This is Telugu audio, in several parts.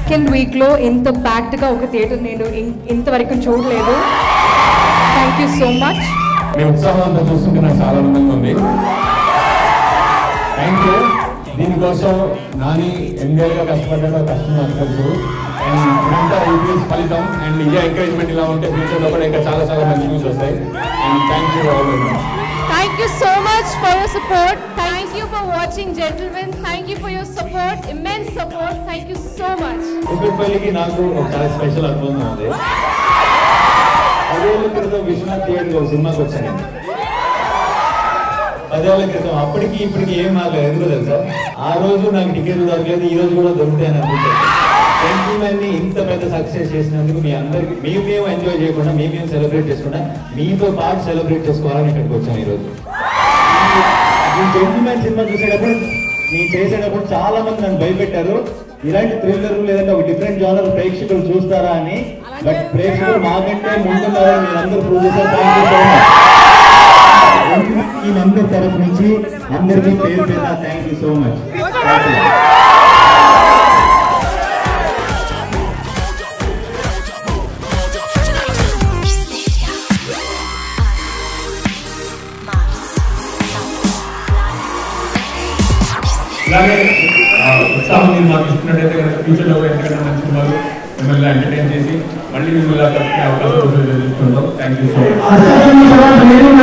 సెకండ్ వీక్లో ఇంత ప్యాక్డ్గా ఒక థియేటర్ నేను ఇం- ఇంతవరకు చూడలేదు థ్యాంక్ యూ సో మచ్ మీ ఉత్సాహం అంతా చూస్తుంటే నాకు చాలా ఆనందంగా ఉంది థ్యాంక్ యూ దీనికోసం నాని ఎంజాయ్ గా కష్టపడ్డాడో కష్టం నాకు తెలుసు అండ్ ఇదంతా యూపీఎస్ ఫలితం అండ్ ఇదే ఎంకరేజ్మెంట్ ఇలా ఉంటే ఫ్యూచర్ లో కూడా ఇంకా చాలా చాలా మంచి న్యూస్ వస్తాయి and thank you all Thank you so much for your support. Thank you for watching, gentlemen. Thank you for your support, immense support. Thank you so much. కుక్కట్పల్లికి నాకు ఒక చాలా స్పెషల్ అనుబంధం ఉంది పదేళ్ల క్రితం విశ్వనాథ్ థియేటర్ ఒక సినిమాకి వచ్చాను పదేళ్ల క్రితం అప్పటికి ఇప్పటికి ఏం మారలేదు ఎందుకు తెలుసా ఆ రోజు నాకు టికెట్లు దొరకలేదు ఈ రోజు కూడా దొరుకుతాయని అనుకుంటాను సెంటిమెంట్ ని ఇంత పెద్ద సక్సెస్ చేసినందుకు మీ అందరికి మేము మేము ఎంజాయ్ చేయకుండా మేము మేము సెలబ్రేట్ చేసుకుండా మీతో పాటు సెలబ్రేట్ చేసుకోవాలని ఇక్కడికి వచ్చాను ఈరోజు ఈ జెంటిల్మెన్ సినిమా చూసేటప్పుడు నేను చేసేటప్పుడు చాలా మంది నన్ను భయపెట్టారు ఇలాంటి థ్రిల్లర్ లేదంటే ఒక డిఫరెంట్ జానర్ ప్రేక్షకులు చూస్తారా అని బట్ ప్రేక్షకులు మాకంటే ముందున్నారని మీరు అందరూ ప్రూవ్ చేశారు థ్యాంక్ యూ సో మచ్ ఈ అందరి తరఫు నుంచి అందరికీ పేరు పేరు థ్యాంక్ యూ సో మచ్ ఇలాగే ఆ, ఉత్సాహం మీరు మాకు ఇస్తున్నట్టయితే కనుక ఫ్యూచర్ లో కూడా ఎంతకన్నా మంచి సినిమాలు మిమ్మల్ని ఎంటర్టైన్ చేసి మళ్ళీ మిమ్మల్ని కలుసుకునే అవకాశం తెలుసుకుంటాం thank you so much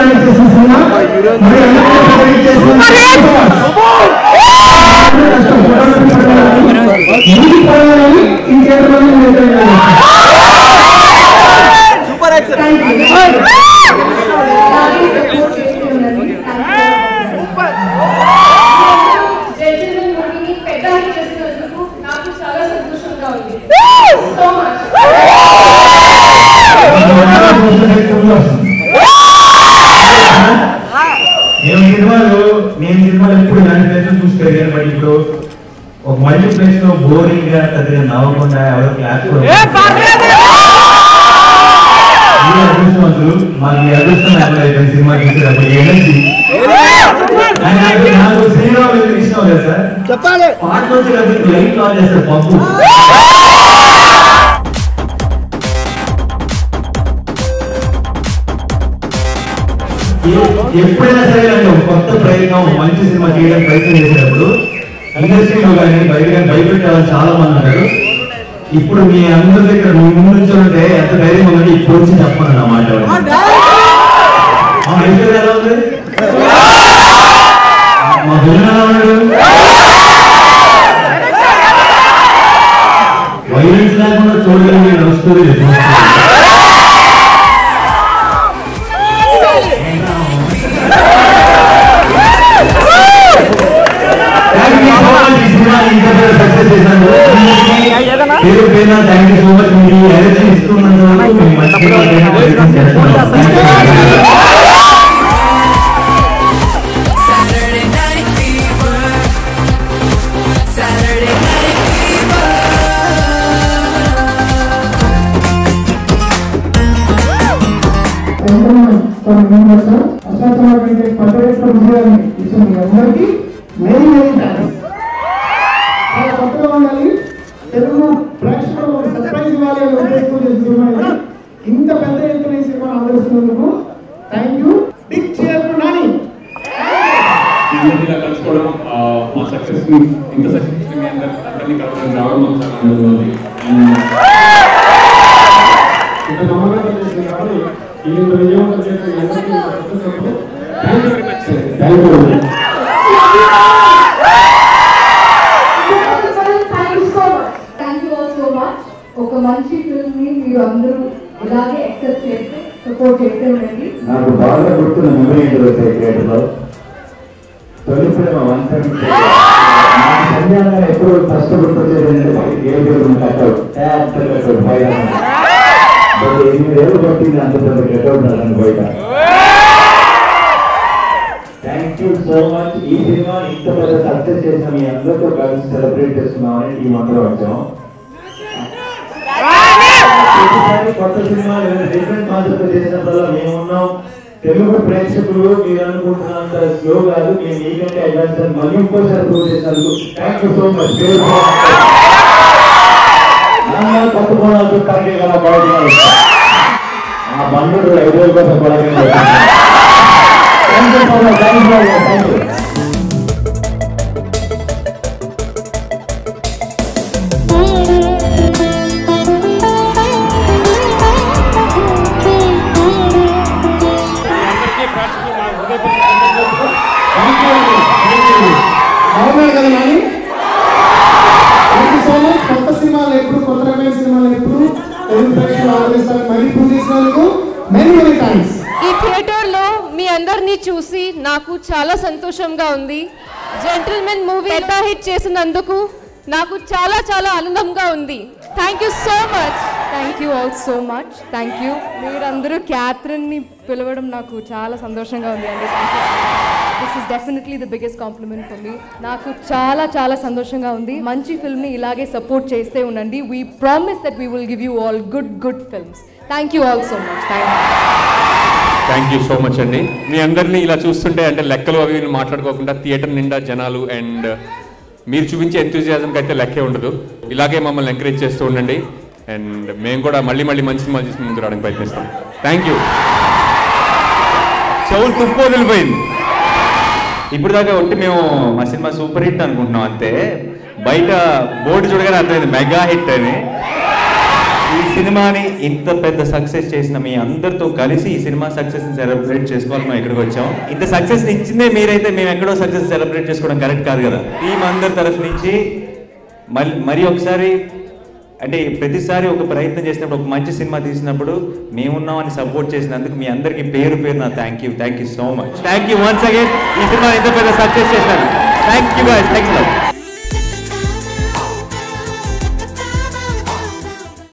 Gentlemen మూవీని పెద్ద హిట్ చేసినందుకు నాకు చాలా సంతోషంగా ఉంది సో మచ్ నేను సినిమాలు నేను సినిమాలు ఎప్పుడు ఇలాంటి ప్లేస్ చూసి పెరిగాను బట్ ఇప్పుడు ఒక మల్టీ ప్లేస్ లో బోరింగ్ గా పెద్దగా నవ్వకుండా ఎవరో క్లాస్ అదృష్టవంతులు మాకు ఈ అదృష్టం లేకపోతే సినిమా చూసేటప్పుడు ఎనర్జీ నాకు నాకు శ్రీరామ్ ఎందుకు ఇష్టం లేదు సార్ చెప్పాలి పాట వచ్చేటప్పుడు లైట్ ఆన్ చేస్తారు పప్పు ఏ- ఎప్పుడైనా సరే అంటే ఒక కొత్త ప్రయత్నం ఒక మంచి సినిమా చేయడానికి ప్రయత్నం చేసేటప్పుడు ఇండస్ట్రీలో కానీ బయట కానీ భయపెట్టాలని చాలా మంది అన్నారు ఇప్పుడు మీ అందరి దగ్గర మీ ముందు నుంచుంటే ఎంత ధైర్యం ఉందంటే ఇప్పుడు వచ్చి చెప్పను నా మాట మా వ్యక్తి ఎలా ఉంది మా పిల్లలు ఎలా ఉన్నాడు వైలెన్స్ లేకుండా చూడగలిగే నడుస్తుంది థ్యాంక్ యూ సో మచ్ ఈ సినిమా ఇంత పెద్ద సక్సెస్ చేశాను పేరు పేరున థ్యాంక్ యూ సో మచ్ మీరు ఈ ఎనర్జీ ఇస్తున్నందుకు మీ మంచిగా నేను ప్రయత్నం చేస్తున్నాను Thank you. Saturday Night Fever. Saturday Night Fever. అసాధ్యమైనటువంటి పర్యటన విజయాన్ని ఇచ్చిన మీ అందరికీ మెయిన్ మెయిన్ థ్యాంక్స్ చాలా కొత్తగా ఉండాలి తెలుగు ప్రేక్షకులు ఒక సర్ప్రైజ్ ఇవ్వాలి అని ఉద్దేశంతో చేసిన సినిమా ఇది ఇంత పెద్ద ఎత్తున ఈ సినిమా ఆదరిస్తున్నందుకు thank you big cheer Nani ఈ రోజు ఇలా కలుసుకోవడం ఆ, మా సక్సెస్ ని ఇంత సక్సెస్ ని అందరి అందరినీ కలవడం రావడం మాకు చాలా ఆనందంగా ఉంది ఇంత నమ్మకంగా చేసిన కానీ ఈ ఇంత విజయవంతం చేసిన మీ అందరికీ నా కృతజ్ఞతలు. Thank you very much. Thank you. Thank you all so much ఒక మంచి ఫిల్మ్ ని మీరు అందరూ ఇలాగే యాక్సెప్ట్ చేస్తే సపోర్ట్ చేస్తే ఉండండి నాకు బాగా గుర్తున్న మెమరీ ఏంటో థియేటర్ లో తొలి ప్రేమ వన్ టైం సంధ్యాగా ఎప్పుడు ఫస్ట్ గుర్తొచ్చేది ఏంటంటే ఏ పేరు కట్అవుట్ ట్యాక్టర్ కట్అవుట్ బయట బట్ ఎనిమిది ఏళ్ళు పట్టింది అంత పెద్ద కట్అవుట్ నన్ను బయట థ్యాంక్ యూ సో మచ్ ఈ సినిమా ఇంత పెద్ద సక్సెస్ చేసిన మీ అందరితో కలిసి సెలబ్రేట్ చేస్తున్నామని ఈ మంత్రం వచ్చాం ప్రతిసారి కొత్త సినిమా లేదా డిఫరెంట్ కాన్సెప్ట్ చేసినప్పుడల్లా మేము ఉన్నాం తెలుగు ప్రేక్షకులు మీరు అనుకుంటున్నంత స్లో కాదు మేము మీకంటే అడ్వాన్స్ అని మళ్ళీ ఇంకోసారి ప్రూవ్ చేసినందుకు థ్యాంక్ యూ సో మచ్ సడన్గా కొత్త కోణాలు చుట్టానికి కదా బాగున్నారు ఆ బండు ఐదు వేల కోసం కూడా thank you so much thank you thank you బాగున్నారు కదా Nani thank you so much కొత్త సినిమాలు ఎప్పుడు కొత్త రకమైన సినిమాలు ఎప్పుడు తెలుగు ప్రేక్షకులు ఆదరిస్తారని మళ్ళీ ప్రూవ్ చేసినందుకు మెనీ మెనీ థ్యాంక్స్ ఈ థియేటర్లో మీ అందరినీ చూసి నాకు చాలా సంతోషంగా ఉంది జెంటిల్మెన్ మూవీ పెద్ద హిట్ చేసినందుకు నాకు చాలా చాలా ఆనందంగా ఉంది thank you so much thank you all so much thank you మీరందరూ క్యాథరిన్ని పిలవడం నాకు చాలా సంతోషంగా ఉంది అండి this is definitely the biggest compliment for me నాకు చాలా చాలా సంతోషంగా ఉంది మంచి ఫిల్మ్ని ఇలాగే సపోర్ట్ చేస్తే ఉండండి we promise that we will give you all good good films thank you all so much thank you thank you so much అండి మీ అందరినీ ఇలా చూస్తుంటే అంటే లెక్కలు అవి ఇవి మాట్లాడుకోకుండా థియేటర్ నిండా జనాలు అండ్ మీరు చూపించే ఎంతూజియాజంకి అయితే లెక్కే ఉండదు ఇలాగే మమ్మల్ని ఎంకరేజ్ చేస్తూ ఉండండి అండ్ మేము కూడా మళ్ళీ మళ్ళీ మంచి సినిమాలు చేసి ముందు రావడానికి ప్రయత్నిస్తాం థ్యాంక్ యూ చెవులు తుప్పు వదిలిపోయింది ఇప్పుడు దాకా ఉంటే మేము మా సినిమా సూపర్ హిట్ అనుకుంటున్నాం అంతే బయట బోర్డు చూడగానే అర్థమైంది మెగా హిట్ అని ఈ సినిమాని ఇంత పెద్ద సక్సెస్ చేసిన మీ అందరితో కలిసి ఈ సినిమా సక్సెస్ ని సెలబ్రేట్ చేసుకోవాలని మేము ఇక్కడికి వచ్చాం ఇంత సక్సెస్ ఇచ్చిందే మీరైతే మేము ఎక్కడో సక్సెస్ సెలబ్రేట్ చేసుకోవడం కరెక్ట్ కాదు కదా టీం అందరి తరఫు నుంచి మళ్ళీ మరి ఒకసారి అంటే ప్రతిసారి ఒక ప్రయత్నం చేసినప్పుడు ఒక మంచి సినిమా తీసినప్పుడు మేమున్నామని సపోర్ట్ చేసినందుకు మీ అందరికీ పేరు పేరు నా thank you thank you so much thank you once again ఈ సినిమా ఇంత పెద్ద సక్సెస్ చేసినాను థ్యాంక్ యూ థ్యాంక్స్